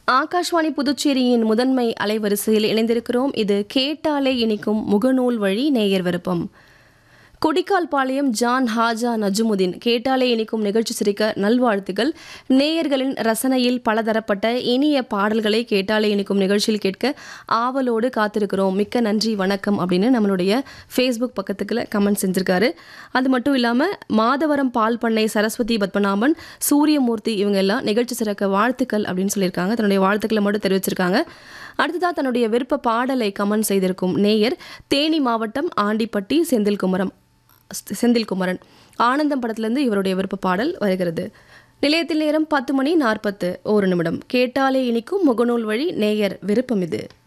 ஆகாஷ்வாணி புதுச்சேரியின் முதன்மை அலைவரிசையில் இணைந்திருக்கிறோம் இது கேட்டாலே இனிக்கும் முகநூல் வழி நேயர் விருப்பம் கொடிக்கால்பாளையம் ஜான் ஹாஜா நஜுமுதீன் கேட்டாலே இனிக்கும் நிகழ்ச்சி சிரிக்க நல்வாழ்த்துக்கள் நேயர்களின் ரசனையில் பலதரப்பட்ட இனிய பாடல்களை கேட்டாலே இனிக்கும் நிகழ்ச்சியில் கேட்க ஆவலோடு காத்திருக்கிறோம் மிக்க நன்றி வணக்கம் அப்படின்னு நம்மளுடைய ஃபேஸ்புக் பக்கத்துக்குள்ள கமெண்ட் செஞ்சிருக்காரு அது மட்டும் இல்லாமல் மாதவரம் பால் பண்ணை சரஸ்வதி பத்மநாபன் சூரியமூர்த்தி இவங்க எல்லாம் நிகழ்ச்சி சிறக்க வாழ்த்துக்கள் அப்படின்னு சொல்லியிருக்காங்க தன்னுடைய வாழ்த்துக்களை மட்டும் தெரிவிச்சிருக்காங்க அடுத்ததாக தன்னுடைய விருப்ப பாடலை கமெண்ட் செய்திருக்கும் நேயர் தேனி மாவட்டம் ஆண்டிப்பட்டி செந்தில்குமரம் செந்தில்குமரன் ஆனந்தம் படத்திலிருந்து இவருடைய விருப்ப பாடல் வருகிறது நிலையத்தில் நேரம் பத்து மணி நாற்பத்து ஒரு நிமிடம் கேட்டாலே இனிக்கும் முகநூல் வழி நேயர் விருப்பம் இது